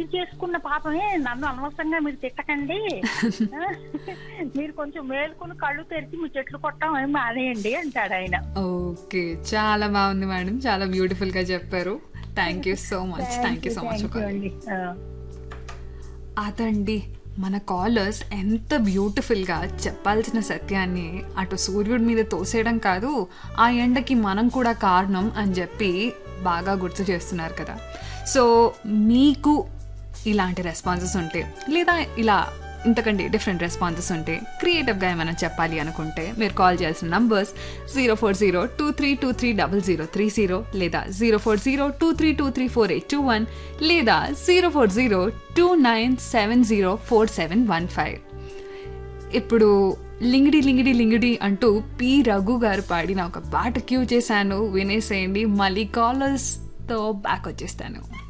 చేసుకున్న పాపమే నన్ను అనవసరంగా మీరు తిట్టకండి ఆ, మీరు కొంచెం మేలుకొని కళ్ళు తెరిచి మీ చెట్లు కొట్టడం ఏమి మానేయండి అంటాడు ఆయన ఓకే చాలా బాగుంది మేడం చాలా బ్యూటిఫుల్ గా చెప్పారు thank you so much thank you so much Thank you అండి ఆ. అదండి మన కాలర్స్ ఎంత బ్యూటిఫుల్గా చెప్పాల్సిన సత్యాన్ని అటు సూర్యుడి మీద తోసేయడం కాదు ఆ ఎండకి మనం కూడా కారణం అని చెప్పి బాగా గుర్తు చేస్తున్నారు కదా సో మీకు ఇలాంటి రెస్పాన్సెస్ ఉంటే లేదా ఇలా ఇంతకంటే డిఫరెంట్ రెస్పాన్సెస్ ఉంటే క్రియేటివ్గా ఏమైనా చెప్పాలి అనుకుంటే మీరు కాల్ చేయాల్సిన numbers zero four zero two three two three double zero three zero లేదా zero four zero two three two three four eight two one లేదా zero four zero two nine seven zero four seven one five ఇప్పుడు లింగిడి లింగిడి లింగిడి అంటూ P Raghu గారు పాడిన ఒక పాట queue చేశాను వినేసేయండి మళ్ళీ కాలర్స్తో బ్యాక్ వచ్చేస్తాను